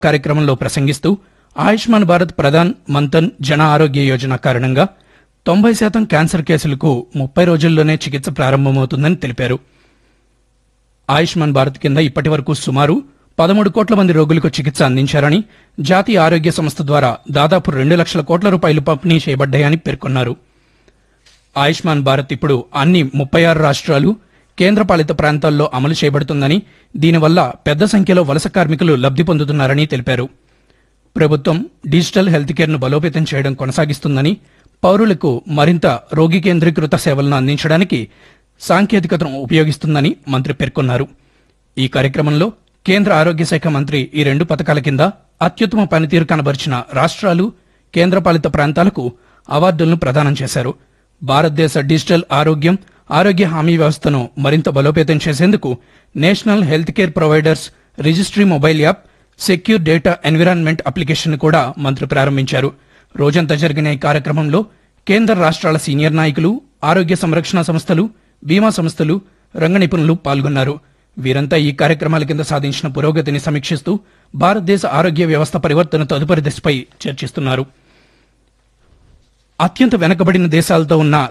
కార్యక్రమంలో ప్రసంగిస్తూ ఆయుష్మాన్ భారత్ ప్రధాన్ మంతన్ జన ఆరోగ్య యోజన కారణంగా తొంభై శాతం క్యాన్సర్ కేసులకు ముప్పై రోజుల్లోనే చికిత్స ప్రారంభమవుతుందని తెలిపారు ఆయుష్మాన్ భారత్ కింద ఇప్పటి వరకు సుమారు పదమూడు కోట్ల మంది రోగులకు చికిత్స అందించారని జాతీయ ఆరోగ్య సంస్థ ద్వారా దాదాపు రెండు లక్షల కోట్ల రూపాయలు పంపిణీ చేయబడ్డాయని పేర్కొన్నారు ఆయుష్మాన్ భారత్ ఇప్పుడు అన్ని ముప్పై ఆరు రాష్ట్రాలు కేంద్రపాలిత ప్రాంతాల్లో అమలు చేయబడుతుందని దీనివల్ల పెద్ద సంఖ్యలో వలస కార్మికులు లబ్ధి పొందుతున్నారని తెలిపారు ప్రభుత్వం డిజిటల్ హెల్త్ కేర్ను బలోపేతం చేయడం కొనసాగిస్తుందని పౌరులకు మరింత రోగి కేంద్రీకృత సేవలను అందించడానికి సాంకేతికతను ఉపయోగిస్తుందని మంత్రి పేర్కొన్నారు ఈ కార్యక్రమంలో కేంద్ర ఆరోగ్య శాఖ మంత్రి ఈ రెండు పథకాల కింద అత్యుత్తమ పనితీరు కనబరిచిన రాష్ట్రాలు కేంద్రపాలిత ప్రాంతాలకు అవార్డులను ప్రదానం చేశారు భారతదేశ డిజిటల్ ఆరోగ్యం ఆరోగ్య హామీ వ్యవస్థను మరింత బలోపేతం చేసేందుకు national health care providers registry mobile app secure data environment application కూడా మంత్రి ప్రారంభించారు రోజంతా జరిగిన ఈ కార్యక్రమంలో కేంద్ర రాష్ట్రాల సీనియర్ నాయకులు ఆరోగ్య సంరక్షణ సంస్థలు బీమా సంస్థలు రంగ నిపుణులు పాల్గొన్నారు వీరంతా ఈ కార్యక్రమాల కింద సాధించిన పురోగతిని సమీక్షిస్తూ భారతదేశ ఆరోగ్య వ్యవస్థ పరివర్తన తదుపరి దశపై చర్చిస్తున్నారు అత్యంత వెనకబడిన దేశాలతో ఉన్న